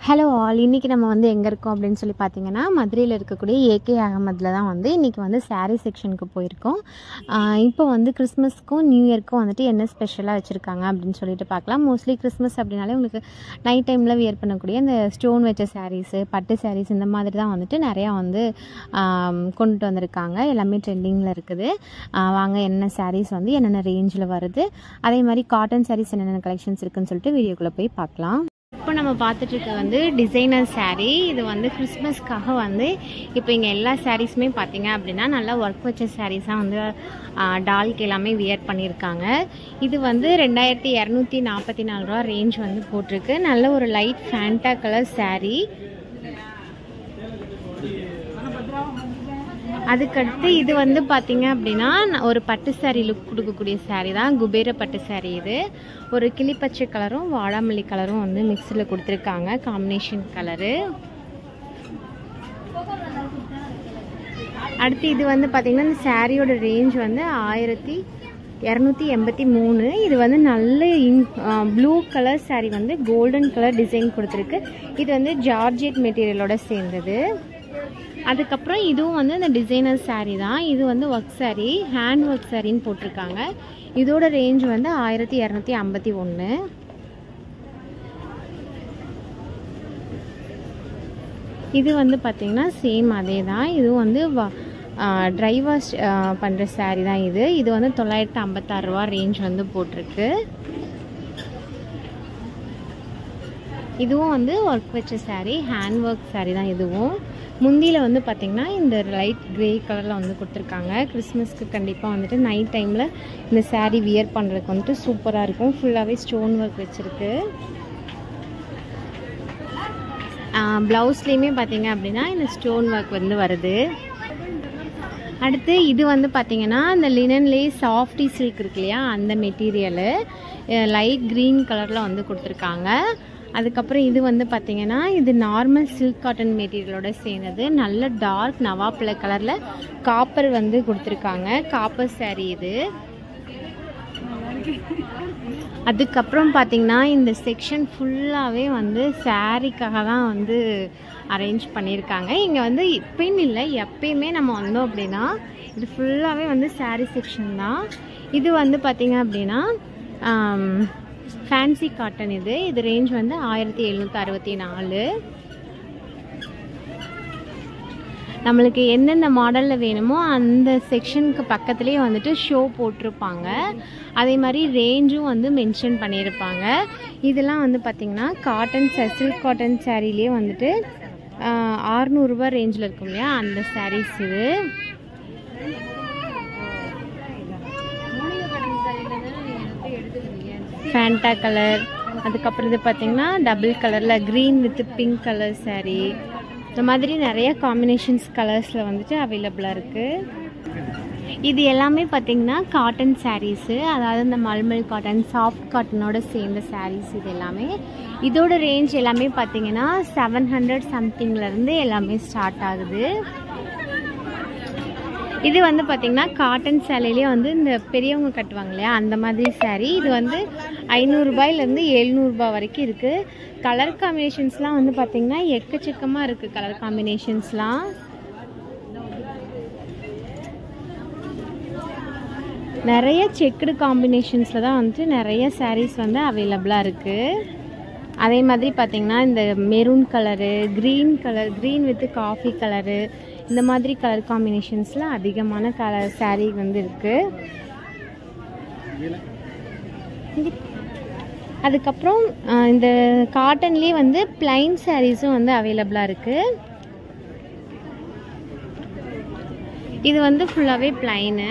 hello all இன்றைக்கி நம்ம வந்து எங்கே இருக்கோம் அப்படின்னு சொல்லி பார்த்தீங்கன்னா மதுரையில் இருக்கக்கூடிய ஏகே அகமதில் தான் வந்து இன்றைக்கி வந்து saree செக்ஷனுக்கு போயிருக்கோம் ஆஹ் இப்போ வந்து கிறிஸ்மஸ்க்கும் நியூ இயர்க்கும் வந்துட்டு என்ன ஸ்பெஷலாக வச்சுருக்காங்க அப்படின்னு சொல்லிட்டு பார்க்கலாம் மோஸ்ட்லி கிறிஸ்மஸ் அப்படின்னாலே உங்களுக்கு நைட் டைமில் வியர் பண்ணக்கூடிய இந்த ஸ்டோன் வச்ச சாரீஸு பட்டு சாரீஸ் இந்த மாதிரி தான் வந்துட்டு நிறையா வந்து ஆம், கொண்டுட்டு வந்திருக்காங்க எல்லாமே ட்ரெண்டிங்கில் இருக்குது ஆஹ் வாங்க என்ன சாரீஸ் வந்து என்னென்ன ரேஞ்சில் வருது அதே மாதிரி காட்டன் சாரீஸ் என்னென்ன கலெக்ஷன்ஸ் இருக்குன்னு சொல்லிட்டு வீடியோக்குள்ளே போய் பார்க்கலாம் இப்போ நம்ம பார்த்துட்டு இருக்க வந்து டிசைனர் saree இது வந்து கிறிஸ்மஸ்க்காக வந்து இப்போ இங்கே எல்லா சாரீஸுமே பார்த்தீங்க அப்படின்னா நல்லா ஒர்க் வச்ச சாரீஸாக வந்து டால்க்கு எல்லாமே வியர் பண்ணியிருக்காங்க இது வந்து ரெண்டாயிரத்தி இரநூத்தி நாற்பத்தி நாலு ரூபா ரேஞ்ச் வந்து போட்டிருக்கு நல்ல ஒரு லைட் ஃபேண்டா கலர் saree அதுக்கடுத்து இது வந்து பார்த்தீங்க அப்படின்னா ந- ஒரு பட்டு saree லுக் கொடுக்கக்கூடிய saree தான் குபேர பட்டு saree இது ஒரு கிளிப்பச்சை கலரும் வாடாமல்லி கலரும் வந்து மிக்ஸில் கொடுத்துருக்காங்க காம்பினேஷன் கலரு அடுத்து இது வந்து பார்த்தீங்கன்னா இந்த சாரியோட ரேஞ்ச் வந்து ஆயிரத்தி இரநூத்தி எண்பத்தி மூணு இது வந்து நல்ல இன் ப்ளூ கலர் saree வந்து கோல்டன் கலர் டிசைன் கொடுத்துருக்கு இது வந்து ஜார்ஜெட் மெட்டீரியலோட சேர்ந்தது அதுக்கப்புறம் இதுவும் வந்து இந்த டிசைனர் saree தான் இது வந்து ஒர்க் saree ஹேண்ட் ஒர்க் சாரின்னு போட்டிருக்காங்க இதோட ரேஞ்ச் வந்து ஆயிரத்தி இரநூத்தி ஐம்பத்தி ஒன்று இது வந்து பார்த்திங்கன்னா சேம் அதே தான் இதுவும் வந்து ட்ரை வாஷ் பண்ணுற saree தான் இது இது வந்து தொள்ளாயிரத்து ஐம்பத்தாறு ரூபா ரேஞ்ச் வந்து போட்டிருக்கு இதுவும் வந்து ஒர்க் வச்ச saree ஹேண்ட் ஒர்க் saree தான் இதுவும் முந்தியில் வந்து பார்த்திங்கன்னா இந்த லைட் கிரே கலரில் வந்து கொடுத்துருக்காங்க கிறிஸ்மஸ்க்கு கண்டிப்பாக வந்துட்டு நைட் டைமில் இந்த saree வியர் பண்ணுறதுக்கு வந்துட்டு சூப்பராக இருக்கும் ஃபுல்லாகவே ஸ்டோன் ஒர்க் வச்சுருக்கு ப்ளவுஸ்லேயுமே பார்த்தீங்க அப்படின்னா இந்த ஸ்டோன் ஒர்க் வந்து வருது அடுத்து இது வந்து பார்த்தீங்கன்னா இந்த லினன்லேயே சாஃப்டி சில்க் இருக்கு இல்லையா அந்த மெட்டீரியலு லைட் க்ரீன் கலரில் வந்து கொடுத்துருக்காங்க அதுக்கப்புறம் இது வந்து பார்த்தீங்கன்னா இது நார்மல் சில்க் காட்டன் மெட்டீரியலோட சேர்ந்தது நல்ல டார்க் நவாப்பிள கலரில் காப்பர் வந்து கொடுத்துருக்காங்க காப்பர் saree இது அதுக்கப்புறம் பார்த்தீங்கன்னா இந்த செக்ஷன் ஃபுல்லாகவே வந்து சாரீக்காக தான் வந்து அரேஞ்ச் பண்ணியிருக்காங்க இங்கே வந்து இப்பயும் இல்லை எப்பயுமே நம்ம வந்தோம் அப்படின்னா இது ஃபுல்லாகவே வந்து saree செக்ஷன் தான் இது வந்து பார்த்தீங்க அப்படின்னா ஃபேன்சி காட்டன் இது இது ரேஞ்ச் வந்து ஆயிரத்தி எழுநூற்றி அறுபத்தி நாலு நம்மளுக்கு எந்தெந்த மாடலில் வேணுமோ அந்த செக்ஷனுக்கு பக்கத்துலேயே வந்துட்டு ஷோ போட்டிருப்பாங்க அதே மாதிரி ரேஞ்சும் வந்து மென்ஷன் பண்ணியிருப்பாங்க இதெல்லாம் வந்து பார்த்திங்கன்னா காட்டன் சில்க் காட்டன் சாரீலேயே வந்துட்டு ஆறுநூறுபா ரேஞ்சில் இருக்கும் இல்லையா அந்த சாரீஸ் இது ஃபேண்டா கலர் அதுக்கப்புறம் இது பார்த்தீங்கன்னா டபுள் கலரில் green with pink colour saree இந்த மாதிரி நிறைய காம்பினேஷன்ஸ் கலர்ஸில் வந்துட்டு அவைலபிளாக இருக்குது இது எல்லாமே பார்த்தீங்கன்னா காட்டன் சாரீஸு அதாவது இந்த மல்மல் காட்டன் சாஃப்ட் காட்டனோட சேர்ந்த சாரீஸ் இது எல்லாமே இதோட ரேஞ்ச் எல்லாமே பார்த்தீங்கன்னா செவன் ஹண்ட்ரட் சம்திங்லேருந்து எல்லாமே ஸ்டார்ட் ஆகுது இது வந்து பார்த்தீங்கன்னா காட்டன் சேலையிலே வந்து இந்த பெரியவங்க கட்டுவாங்க இல்லையா அந்த மாதிரி saree இது வந்து ஐநூறுரூபாயிலேருந்து எழுநூறுபா வரைக்கும் இருக்குது கலர் காம்பினேஷன்ஸ்லாம் வந்து பார்த்தீங்கன்னா எக்கச்சக்கமாக இருக்குது கலர் காம்பினேஷன்ஸ்லாம் நிறைய செக்குடு காம்பினேஷன்ஸில் தான் வந்துட்டு நிறைய sarees வந்து அவைலபிளாக இருக்குது அதே மாதிரி பார்த்தீங்கன்னா இந்த maroon colour green colour green with coffee colour இந்த மாதிரி கலர் காம்பினேஷன்ஸில் அதிகமான கலர் saree வந்து இருக்குது அதுக்கப்புறம் அஹ், இந்த காட்டன்லேயே வந்து பிளைன் சாரீஸும் வந்து அவைலபிளாக இருக்குது இது வந்து ஃபுல்லாகவே பிளைனு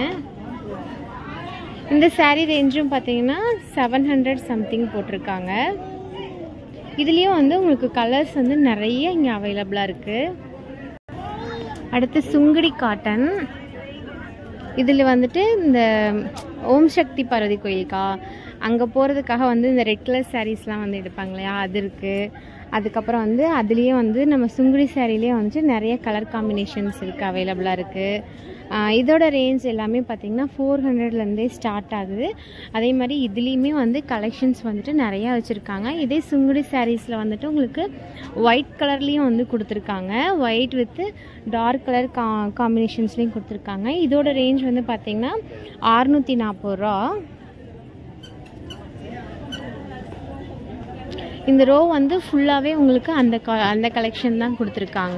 இந்த saree ரேஞ்சும் பார்த்தீங்கன்னா செவன் ஹண்ட்ரட் சம்திங் போட்டிருக்காங்க இதுலேயும் வந்து உங்களுக்கு கலர்ஸ் வந்து நிறைய இங்கே அவைலபிளாக இருக்குது அடுத்து சுங்குடி காட்டன் இதில் வந்துட்டு இந்த ஓம் சக்தி பார்வதி கோயிலுக்கா அங்கே போகிறதுக்காக வந்து இந்த ரெட் கலர் சாரீஸ்லாம் வந்து எடுப்பாங்க இல்லையா அது இருக்குது அதுக்கப்புறம் வந்து அதுலேயே வந்து நம்ம சுங்குடி சாரிலேயே வந்துட்டு நிறைய கலர் காம்பினேஷன்ஸ் இருக்குது அவைலபிளாக இருக்குது இதோட ரேஞ்ச் எல்லாமே பார்த்திங்கன்னா ஃபோர் ஹண்ட்ரட்லேருந்தே ஸ்டார்ட் ஆகுது அதே மாதிரி இதுலேயுமே வந்து கலெக்ஷன்ஸ் வந்துட்டு நிறையா வச்சுருக்காங்க இதே சுங்குடி சாரீஸில் வந்துட்டு உங்களுக்கு ஒயிட் கலர்லேயும் வந்து கொடுத்துருக்காங்க ஒயிட் வித்து டார்க் கலர் கா காம்பினேஷன்ஸ்லேயும் கொடுத்துருக்காங்க இதோட ரேஞ்ச் வந்து பார்த்திங்கன்னா அறுநூற்றி நாற்பது ரூபா இந்த ரோ வந்து ஃபுல்லாகவே உங்களுக்கு அந்த க அந்த கலெக்ஷன் தான் கொடுத்துருக்காங்க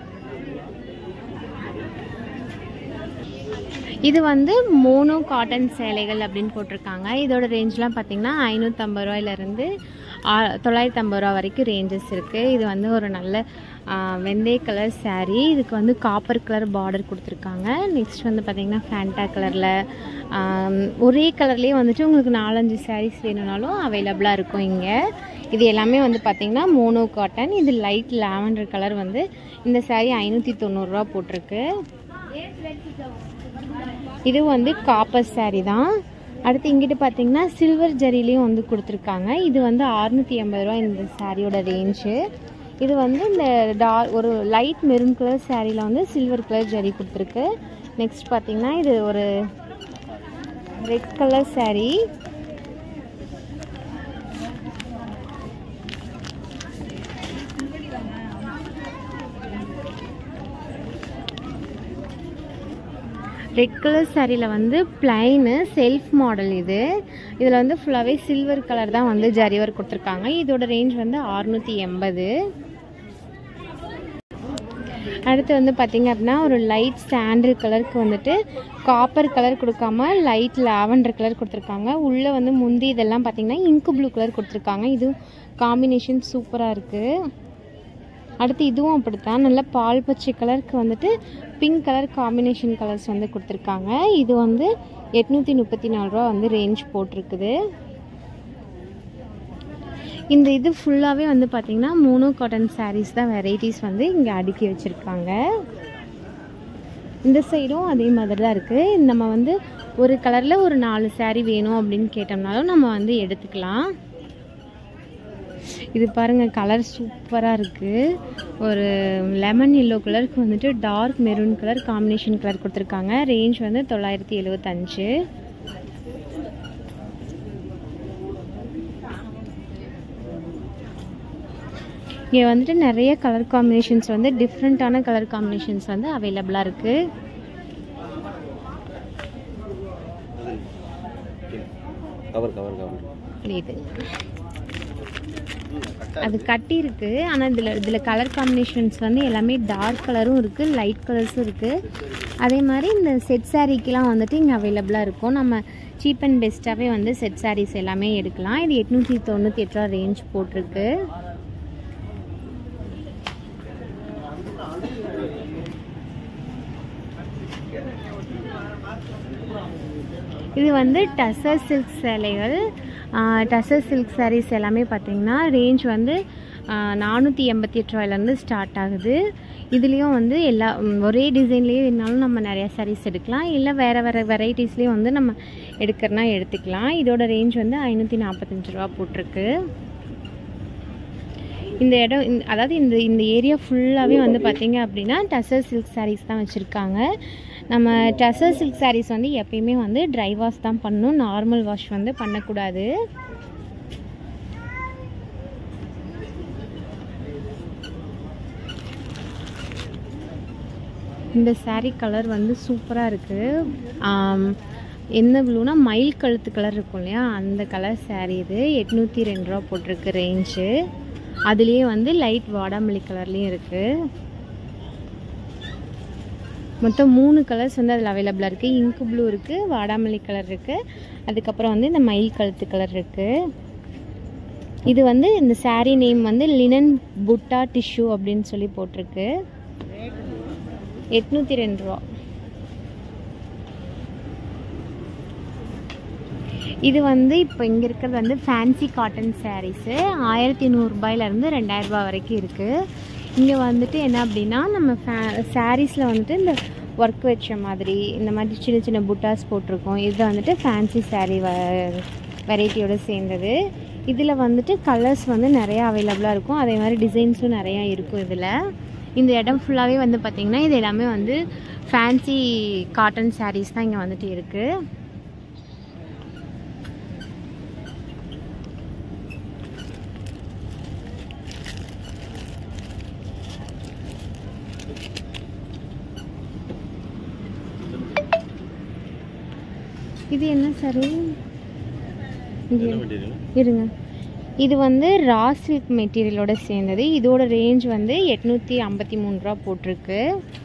இது வந்து மோனோ காட்டன் சேலைகள் அப்படின்னு போட்டிருக்காங்க இதோட ரேஞ்செலாம் பார்த்தீங்கன்னா ஐநூற்றம்பது ரூபாயிலேருந்து தொள்ளாயிரத்தி ஐம்பது ரூபா வரைக்கும் ரேஞ்சஸ் இருக்குது இது வந்து ஒரு நல்ல ஆ, வெந்தய கலர் saree இதுக்கு வந்து காப்பர் கலர் பார்டர் கொடுத்துருக்காங்க நெக்ஸ்ட் வந்து பார்த்திங்கன்னா ஃபேண்டா கலரில் ஒரே கலர்லேயே வந்துட்டு உங்களுக்கு நாலஞ்சு sarees வேணும்னாலும் அவைலபிளாக இருக்கும் இங்கே இது எல்லாமே வந்து பார்த்திங்கன்னா மோனோ காட்டன் இது லைட் லாவெண்டர் கலர் வந்து இந்த saree ஐநூற்றி தொண்ணூறுரூவா போட்டிருக்கு இது வந்து காப்பர் saree தான் அடுத்து இங்கிட்டு பார்த்தீங்கன்னா சில்வர் ஜரிலையும் வந்து கொடுத்துருக்காங்க இது வந்து அறுநூற்றி எண்பது ரூபா இந்த சாரியோட ரேஞ்சு இது வந்து இந்த டா ஒரு லைட் மெரூன் கலர் சாரியில் வந்து சில்வர் கலர் ஜரி கொடுத்துருக்கு நெக்ஸ்ட் பார்த்தீங்கன்னா இது ஒரு red colour saree red colour சாரியில் வந்து பிளைனு செல்ஃப் மாடல் இது இதில் வந்து ஃபுல்லாகவே சில்வர் கலர் தான் வந்து ஜரி ஒர்க் கொடுத்துருக்காங்க இதோட ரேஞ்ச் வந்து அறுநூற்றி எண்பது அடுத்து வந்து பார்த்தீங்க அப்படின்னா ஒரு லைட் சாண்டில் கலருக்கு வந்துட்டு காப்பர் கலர் கொடுக்காம லைட் லாவெண்டர் கலர் கொடுத்துருக்காங்க உள்ளே வந்து முந்தி இதெல்லாம் பார்த்தீங்கன்னா இங்கு ப்ளூ கலர் கொடுத்துருக்காங்க இதுவும் காம்பினேஷன் சூப்பராக இருக்குது அடுத்து இதுவும் அப்படித்தான் நல்ல பால் பச்சை கலருக்கு வந்துட்டு பிங்க் கலர் காம்பினேஷன் கலர்ஸ் வந்து கொடுத்துருக்காங்க இது வந்து எட்நூற்றி முப்பத்தி நாலு ரூபா வந்து ரேஞ்ச் போட்டிருக்குது இந்த இது ஃபுல்லாகவே வந்து பார்த்திங்கன்னா மோனோ காட்டன் sarees தான் வெரைட்டிஸ் வந்து இங்கே அடுக்கி வச்சுருக்காங்க இந்த சைடும் அதே மாதிரி தான் இருக்குது நம்ம வந்து ஒரு கலரில் ஒரு நாலு saree வேணும் அப்படின்னு கேட்டோம்னாலும் நம்ம வந்து எடுத்துக்கலாம் இது பாருங்க கலர் சூப்பராக இருக்குது ஒரு லெமன் எல்லோ கலருக்கு வந்துட்டு dark maroon colour combination colour கொடுத்துருக்காங்க ரேஞ்ச் வந்து தொள்ளாயிரத்தி எழுபத்தஞ்சு இங்கே வந்துட்டு நிறைய கலர் காம்பினேஷன்ஸ் வந்து டிஃப்ரெண்ட்டான கலர் காம்பினேஷன்ஸ் வந்து அவைலபிளாக இருக்குது கவர் கவர் கவர் இது அது கட்டி இருக்கு ஆனால் இதில் இதில் கலர் காம்பினேஷன்ஸ் வந்து எல்லாமே டார்க் கலரும் இருக்குது லைட் கலர்ஸும் இருக்குது அதே மாதிரி இந்த செட் சாரீக்கெலாம் வந்துட்டு இங்கே அவைலபிளாக இருக்கும் நம்ம சீப் அண்ட் பெஸ்ட்டாகவே வந்து செட் சாரீஸ் எல்லாமே எடுக்கலாம் இது எட்நூற்றி தொண்ணூற்றி எட்டு ரூபா ரேஞ்ச் போட்டிருக்கு இது வந்து டசர் சில்க் சேலைகள் டசர் சில்க் sarees எல்லாமே பார்த்தீங்கன்னா ரேஞ்ச் வந்து நானூற்றி எண்பத்தி எட்டு ரூபாயிலேருந்து ஸ்டார்ட் ஆகுது இதுலேயும் வந்து எல்லா ம், ஒரே டிசைன்லேயே வேணாலும் நம்ம நிறைய sarees எடுக்கலாம் இல்லை வேறு வேறு வெரைட்டிஸ்லேயும் வந்து நம்ம எடுக்கிறனா எடுத்துக்கலாம் இதோட ரேஞ்ச் வந்து ஐநூற்றி நாற்பத்தஞ்சு ரூபா போட்டிருக்கு இந்த இடம் இந்த அதாவது இந்த இந்த ஏரியா ஃபுல்லாகவே வந்து பார்த்தீங்க அப்படின்னா டசர் சில்க் sarees தான் வச்சுருக்காங்க நம்ம டசர் சில்க் sarees வந்து எப்பயுமே வந்து ட்ரை வாஷ் தான் பண்ணணும் நார்மல் வாஷ் வந்து பண்ணக்கூடாது இந்த saree கலர் வந்து சூப்பராக இருக்குது என்ன ப்ளூனா மயில் கழுத்து கலர் இருக்கும் இல்லையா அந்த கலர் saree இது எட்நூற்றி ரெண்டு ரூபா போட்டிருக்கு ரேஞ்சு அதுலேயே வந்து லைட் வாடாமல்லி கலர்லேயும் இருக்குது மொத்தம் மூணு கலர்ஸ் வந்து அதில் அவைலபிளாக இருக்குது இங்கு ப்ளூ இருக்குது வாடாமல்லி கலர் இருக்குது அதுக்கப்புறம் வந்து இந்த மயில் கழுத்து கலர் இருக்குது இது வந்து இந்த saree நேம் வந்து லினன் புட்டா டிஷ்யூ அப்படின்னு சொல்லி போட்டிருக்கு எட்நூற்றி ரெண்டு ரூபா இது வந்து இப்போ இங்கே இருக்கிறது வந்து ஃபேன்சி காட்டன் சாரீஸு ஆயிரத்தி நூறுரூபாயிலேருந்து ரெண்டாயிரரூபா வரைக்கும் இருக்குது இங்கே வந்துட்டு என்ன அப்படின்னா நம்ம ஃபே சாரீஸில் வந்துட்டு இந்த ஒர்க் வச்ச மாதிரி இந்த மாதிரி சின்ன சின்ன புட்டாஸ் போட்டிருக்கோம் இது வந்துட்டு ஃபேன்சி saree வ வெரைட்டியோடு சேர்ந்தது இதில் வந்துட்டு கலர்ஸ் வந்து நிறையா அவைலபிளாக இருக்கும் அதே மாதிரி டிசைன்ஸும் நிறையா இருக்கும் இதில் இந்த இடம் ஃபுல்லாகவே வந்து பார்த்திங்கன்னா இது எல்லாமே வந்து ஃபேன்சி காட்டன் sarees தான் இங்கே வந்துட்டு இருக்குது இது என்ன சரி இது என்ன மெட்டீரியல் இருங்க இது வந்து ரா சில்க் மெட்டீரியலோட சேர்ந்தது இதோட ரேஞ்ச் வந்து எட்நூற்றி ஐம்பத்தி மூணு ரூபா போட்டிருக்கு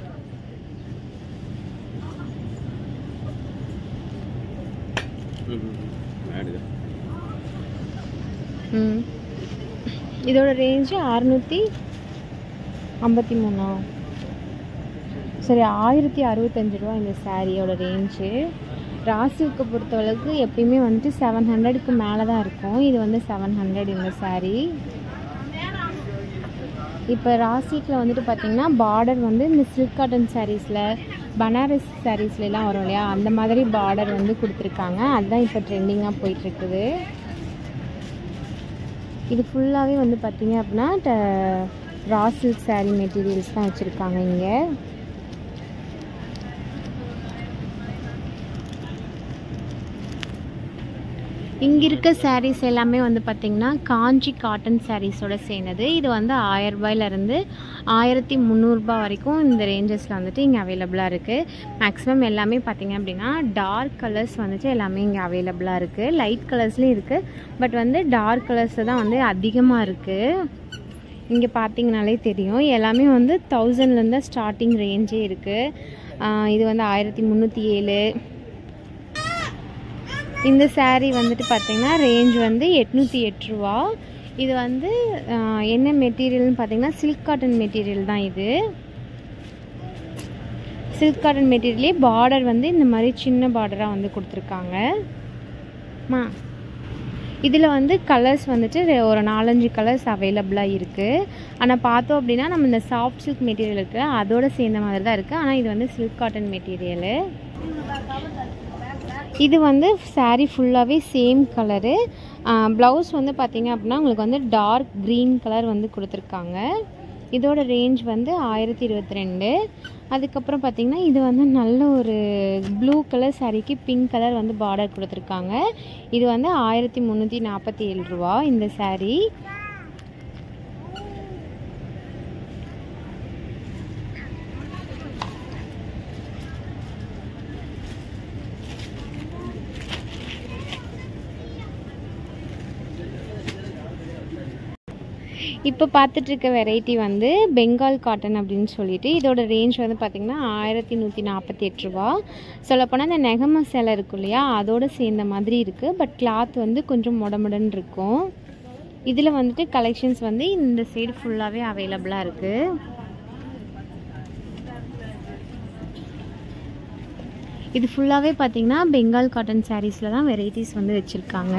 ஆடுங்க ம் இதோட ரேஞ்சு அறுநூற்றி ஐம்பத்தி மூணா சரி ஆயிரத்தி அறுபத்தஞ்சு ரூபா இந்த சாரியோட ரேஞ்சு ராசிக்கு பொறுத்தளவுக்கு எப்பயுமே வந்துட்டு செவன் ஹண்ட்ரடுக்கு மேலே தான் இருக்கும் இது வந்து செவன் ஹண்ட்ரட் இந்த saree இப்போ ராசிக்கில் வந்துட்டு பார்த்தீங்கன்னா பார்டர் வந்து இந்த சில்க் காட்டன் சாரீஸில் பனாரஸ் சாரீஸ்லாம் வரும் இல்லையா அந்த மாதிரி பார்டர் வந்து கொடுத்துருக்காங்க அதுதான் இப்போ ட்ரெண்டிங்காக போயிட்டுருக்குது இது ஃபுல்லாகவே வந்து பார்த்தீங்க அப்படின்னா ட- ரா சில்க் saree மெட்டீரியல்ஸ் தான் வச்சுருக்காங்க இங்கே இங்கே இருக்க sarees எல்லாமே வந்து பார்த்திங்கன்னா காஞ்சி காட்டன் சாரீஸோட சேர்ந்தது இது வந்து ஆயிரம் ரூபாயிலேருந்து ஆயிரத்தி முந்நூறுபா வரைக்கும் இந்த ரேஞ்சஸில் வந்துட்டு இங்கே அவைலபிளாக இருக்குது மேக்ஸிமம் எல்லாமே பார்த்திங்க அப்படின்னா டார்க் கலர்ஸ் வந்துட்டு எல்லாமே இங்கே அவைலபிளாக இருக்குது லைட் கலர்ஸ்லேயும் இருக்குது பட் வந்து டார்க் கலர்ஸ் தான் வந்து அதிகமாக இருக்குது இங்கே பார்த்தீங்கனாலே தெரியும் எல்லாமே வந்து தௌசண்ட்லேருந்து ஸ்டார்டிங் ரேஞ்சே இருக்குது இது வந்து ஆயிரத்தி முந்நூற்றி ஏழு இந்த saree வந்துட்டு பார்த்தீங்கன்னா ரேஞ்ச் வந்து எட்நூற்றி எட்டு ரூபா இது வந்து ஆஹ், என்ன மெட்டீரியல்னு பார்த்தீங்கன்னா சில்க் காட்டன் மெட்டீரியல் தான் இது சில்க் காட்டன் மெட்டீரியலே பார்டர் வந்து இந்த மாதிரி சின்ன பார்டராக வந்து கொடுத்துருக்காங்க மா இதில் வந்து கலர்ஸ் வந்துட்டு ரெ- ஒரு நாலஞ்சு கலர்ஸ் அவைலபிளாக இருக்குது ஆனால் பார்த்தோம் அப்படின்னா நம்ம இந்த சாஃப்ட் சில்க் மெட்டீரியல் இருக்குது அதோட சேர்ந்த மாதிரி தான் இருக்குது ஆனால் இது வந்து சில்க் காட்டன் மெட்டீரியலு இது வந்து saree ஃபுல்லாகவே சேம் கலரு ப்ளவுஸ் வந்து பார்த்தீங்க அப்படின்னா உங்களுக்கு வந்து டார்க் க்ரீன் கலர் வந்து கொடுத்துருக்காங்க இதோட ரேஞ்ச் வந்து ஆயிரத்தி இருபத்தி ரெண்டு அதுக்கப்புறம் பார்த்தீங்கன்னா இது வந்து நல்ல ஒரு ப்ளூ கலர் சாரீக்கு பிங்க் கலர் வந்து பார்டர் கொடுத்துருக்காங்க இது வந்து ஆயிரத்தி முந்நூற்றி நாற்பத்தி ஏழு ரூபா இந்த saree இப்போ பார்த்துட்டு இருக்க வெரைட்டி வந்து பெங்கால் காட்டன் அப்படின்னு சொல்லிட்டு இதோட ரேஞ்ச் வந்து பார்த்திங்கன்னா ஆயிரத்தி நூற்றி நாற்பத்தி எட்டு ரூபா சொல்லப்போனால் இந்த நெகம சேலை இருக்கும் இல்லையா அதோட சேர்ந்த மாதிரி இருக்குது பட் கிளாத் வந்து கொஞ்சம் முடமுடன் இருக்கும் இதில் வந்துட்டு கலெக்ஷன்ஸ் வந்து இந்த சைடு ஃபுல்லாகவே அவைலபிளாக இருக்குது இது ஃபுல்லாகவே பார்த்தீங்கன்னா பெங்கால் காட்டன் சாரீஸில் தான் வெரைட்டிஸ் வந்து வச்சுருக்காங்க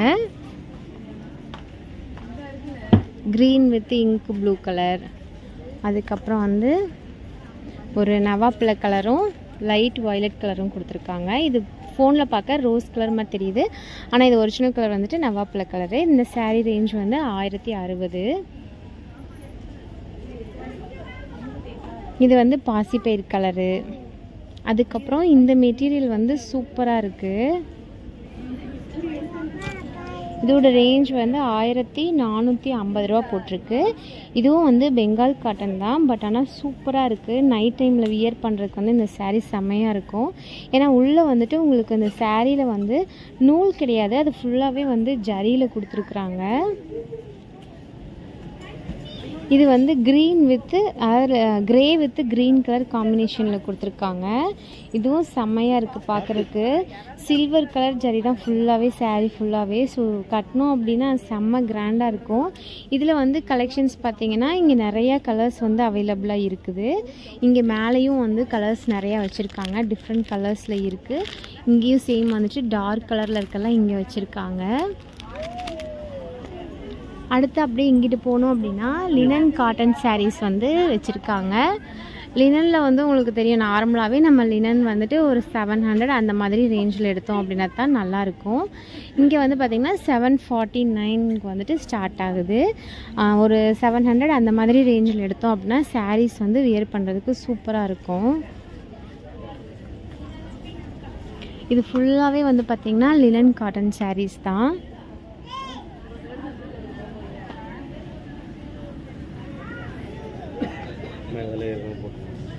green with ink blue colour அதுக்கப்புறம் வந்து ஒரு நவாப்பிள கலரும் லைட் வயலட் கலரும் கொடுத்துருக்காங்க இது ஃபோனில் பார்க்க ரோஸ் கலர் மாதிரி தெரியுது ஆனால் இது ஒரிஜினல் கலர் வந்துட்டு நவாப்பிள கலரு இந்த saree ரேஞ்ச் வந்து ஆயிரத்தி அறுபது இது வந்து பாசிப்பயிர் கலரு அதுக்கப்புறம் இந்த மெட்டீரியல் வந்து சூப்பராக இருக்குது இதோட ரேஞ்ச் வந்து ஆயிரத்தி நானூற்றி ஐம்பது ரூபா போட்டிருக்கு இதுவும் வந்து பெங்கால் காட்டன் தான் பட் ஆனால் சூப்பராக இருக்குது நைட் டைமில் வியர் பண்ணுறதுக்கு வந்து இந்த saree செம்மையாக இருக்கும் ஏன்னா உள்ளே வந்துட்டு உங்களுக்கு இந்த சாரியில் வந்து நூல் கிடையாது அது ஃபுல்லாகவே வந்து ஜரியில் கொடுத்துருக்குறாங்க இது வந்து green with grey with green colour காம்பினேஷனில் கொடுத்துருக்காங்க இதுவும் செம்மையாக இருக்குது பார்க்குறதுக்கு சில்வர் கலர் ஜரி தான் ஃபுல்லாகவே saree ஃபுல்லாகவே ஸோ கட்டினோம் அப்படின்னா செம்ம கிராண்டாக இருக்கும் இதில் வந்து கலெக்ஷன்ஸ் பார்த்தீங்கன்னா இங்கே நிறையா கலர்ஸ் வந்து அவைலபிளாக இருக்குது இங்கே மேலேயும் வந்து கலர்ஸ் நிறையா வச்சுருக்காங்க டிஃப்ரெண்ட் கலர்ஸில் இருக்குது இங்கேயும் சேம் வந்துட்டு டார்க் கலரில் இருக்கெல்லாம் இங்கே வச்சுருக்காங்க அடுத்து அப்படியே இங்கிட்டு போனோம் அப்படின்னா லினன் காட்டன் sarees வந்து வச்சுருக்காங்க லினனில் வந்து உங்களுக்கு தெரியும் நார்மலாகவே நம்ம லினன் வந்துட்டு ஒரு செவன் ஹண்ட்ரட் அந்த மாதிரி ரேஞ்சில் எடுத்தோம் அப்படின்னா தான் நல்லாயிருக்கும் இங்கே வந்து பார்த்திங்கன்னா செவன் ஃபார்ட்டி நைனுக்கு வந்துட்டு ஸ்டார்ட் ஆகுது ஆஹ் ஒரு செவன் ஹண்ட்ரட் அந்த மாதிரி ரேஞ்சில் எடுத்தோம் அப்படின்னா சாரீஸ் வந்து வியர் பண்ணுறதுக்கு சூப்பராக இருக்கும் இது ஃபுல்லாகவே வந்து பார்த்திங்கன்னா லினன் காட்டன் சாரீஸ் தான் மேலே போட்டு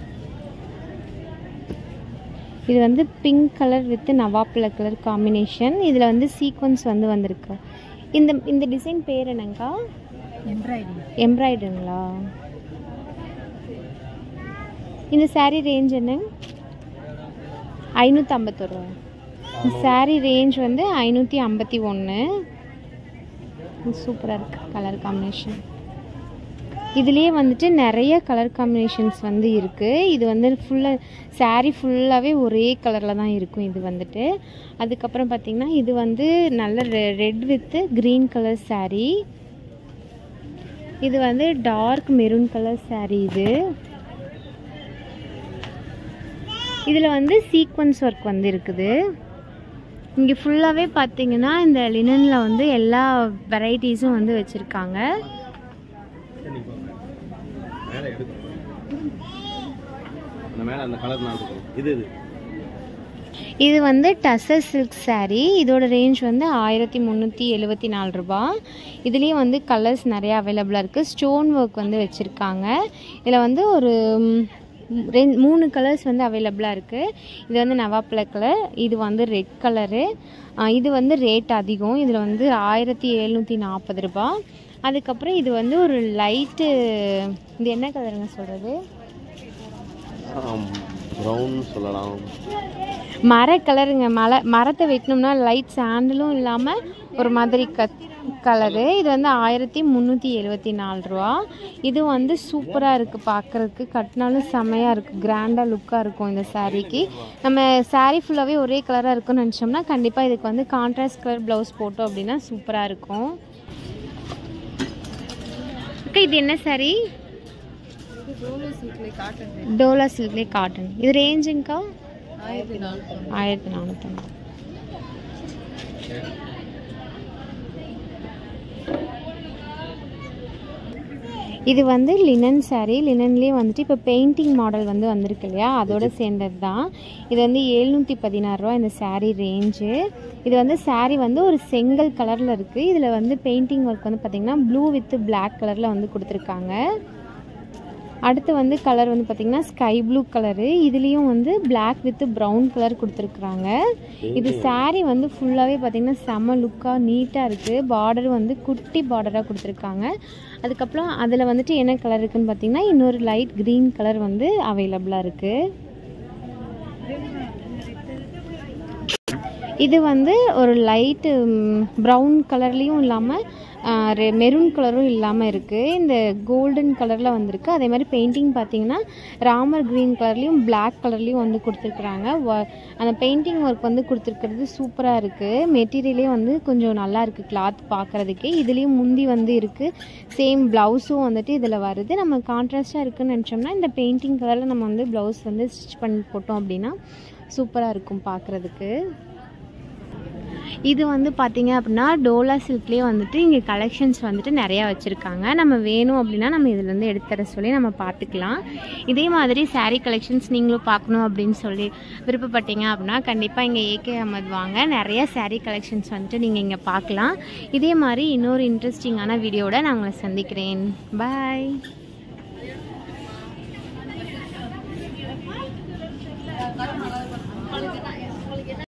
இது வந்து பிங்க் கலர் வித் நவாப்பிள கலர் காம்பினேஷன் இதில் வந்து சீக்வன்ஸ் வந்து வந்திருக்கு இந்த இந்த டிசைன் பேர் என்னங்கக்கா எம்ப்ராய்டிங் எம்ப்ராய்டருங்களா இந்த saree ரேஞ்ச் என்ன ஐநூற்றம்பத்தொரு ரூபா saree ரேஞ்ச் வந்து ஐநூற்றி ஐம்பத்தி ஒன்று சூப்பராக இருக்குது கலர் காம்பினேஷன் இதுலேயே வந்துட்டு நிறைய கலர் காம்பினேஷன்ஸ் வந்து இருக்குது இது வந்து ஃபுல்லாக saree ஃபுல்லாகவே ஒரே கலரில் தான் இருக்கும் இது வந்துட்டு அதுக்கப்புறம் பார்த்திங்கன்னா இது வந்து நல்ல red with green colour saree இது வந்து டார்க் மெரூன் கலர் saree இது இதில் வந்து சீக்வன்ஸ் ஒர்க் வந்து இருக்குது இங்கே ஃபுல்லாகவே பார்த்தீங்கன்னா இந்த லினனில் வந்து எல்லா வெரைட்டிஸும் வந்து வச்சுருக்காங்க மேலே எடுக்கும் அந்த மேலே அந்த கலர் நான் எடுக்கணும் இது இது இது வந்து டசர் சில்க் saree இதோட ரேஞ்ச் வந்து ஆயிரத்தி முந்நூற்றி எழுபத்தி நாலு ரூபா இதுலேயே வந்து கலர்ஸ் நிறையா அவைலபிளாக இருக்குது ஸ்டோன் ஒர்க் வந்து வச்சுருக்காங்க இதில் வந்து ஒரு ம், ரெண் மூணு கலர்ஸ் வந்து அவைலபிளாக இருக்குது இது வந்து நவாப்பழ கலர் இது வந்து ரெட் கலரு இது வந்து ரேட் அதிகம் இதில் வந்து ஆயிரத்தி எழுநூற்றி நாற்பது ரூபா அதுக்கப்புறம் இது வந்து ஒரு லைட்டு இது என்ன கலருங்க சொல்கிறது ப்ரௌன் சொல்லலாம் மர கலருங்க மலை மரத்தை வெட்டினோம்னா லைட் சாண்டலும் இல்லாமல் ஒரு மாதிரி கத் கலரு இது வந்து ஆயிரத்தி முந்நூற்றி எழுபத்தி நாலு ரூபா இது வந்து சூப்பராக இருக்குது பார்க்குறதுக்கு கட்டினாலும் செமையாக இருக்குது கிராண்டாக லுக்காக இருக்கும் இந்த சாரீக்கு நம்ம saree ஃபுல்லாகவே ஒரே கலராக இருக்குன்னு நினச்சோம்னா கண்டிப்பாக இதுக்கு வந்து கான்ட்ராஸ்ட் கலர் ப்ளவுஸ் போட்டோம் அப்படின்னா சூப்பராக இருக்கும் அக்கா இது என்ன saree ரோலோ சீட்டில் காட்டன் டோலா சில்க்லேயே காட்டன் இது ரேஞ்சுங்கக்கா ஆயிரத்தி நானூற்றி ஆயிரத்தி நானூற்றம்பது இது வந்து லினன் saree லினன்லேயே வந்துட்டு இப்போ பெயிண்டிங் மாடல் வந்து வந்திருக்கு இல்லையா அதோட சேர்ந்தது தான் இது வந்து எழுநூற்றி பதினாறுரூவா இந்த saree ரேஞ்சு இது வந்து saree வந்து ஒரு செங்கல் கலரில் இருக்குது இதில் வந்து பெயிண்டிங் ஒர்க் வந்து பார்த்திங்கன்னா ப்ளூ வித் பிளாக் கலரில் வந்து கொடுத்துருக்காங்க அடுத்து வந்து கலர் வந்து பார்த்திங்கன்னா ஸ்கை ப்ளூ கலரு இதுலேயும் வந்து Black வித் ப்ரௌன் கலர் கொடுத்துருக்குறாங்க இது saree வந்து ஃபுல்லாகவே பார்த்திங்கன்னா செம லுக்காக நீட்டாக இருக்குது பார்டர் வந்து குட்டி பார்டராக கொடுத்துருக்காங்க அதுக்கப்புறம் அதில் வந்துட்டு என்ன கலர் இருக்குன்னு பார்த்தீங்கன்னா இன்னொரு லைட் க்ரீன் கலர் வந்து அவைலபிளாக இருக்குது இது வந்து ஒரு லைட்டு ப்ரௌன் கலர்லேயும் இல்லாமல் மெரூன் கலரும் இல்லாமல் இருக்குது இந்த கோல்டன் கலரில் வந்திருக்கு அதே மாதிரி பெயிண்டிங் பார்த்தீங்கன்னா ராமர் க்ரீன் கலர்லேயும் Black கலர்லேயும் வந்து கொடுத்துருக்குறாங்க வ- அந்த பெயிண்டிங் ஒர்க் வந்து கொடுத்துருக்கிறது சூப்பராக இருக்குது மெட்டீரியலே வந்து கொஞ்சம் நல்லா இருக்குது கிளாத் பார்க்குறதுக்கே இதுலேயும் முந்தி வந்து இருக்குது சேம் ப்ளவுஸும் வந்துட்டு இதில் வருது நம்ம கான்ட்ராஸ்ட்டாக இருக்குன்னு நினச்சோம்னா இந்த பெயிண்டிங் கலரில் நம்ம வந்து ப்ளவுஸ் வந்து ஸ்டிச் பண்ணி போட்டோம் அப்படின்னா சூப்பராக இருக்கும் பார்க்குறதுக்கு இது வந்து பார்த்தீங்க அப்படின்னா டோலா சில்க்லேயே வந்துட்டு இங்கே கலெக்ஷன்ஸ் வந்துட்டு நிறையா வச்சுருக்காங்க நம்ம வேணும் அப்படின்னா நம்ம இதுலேருந்து எடுத்து தர சொல்லி நம்ம பார்த்துக்கலாம் இதே மாதிரி saree கலெக்ஷன்ஸ் நீங்களும் பார்க்கணும் அப்படின்னு சொல்லி விருப்பப்பட்டீங்க அப்படின்னா கண்டிப்பாக இங்கே ஏகே அஹமத் வாங்க நிறைய saree கலெக்ஷன்ஸ் வந்துட்டு நீங்கள் இங்கே பார்க்கலாம் இதே மாதிரி இன்னொரு இன்ட்ரெஸ்டிங்கான வீடியோட நான் உங்களை சந்திக்கிறேன் பாய்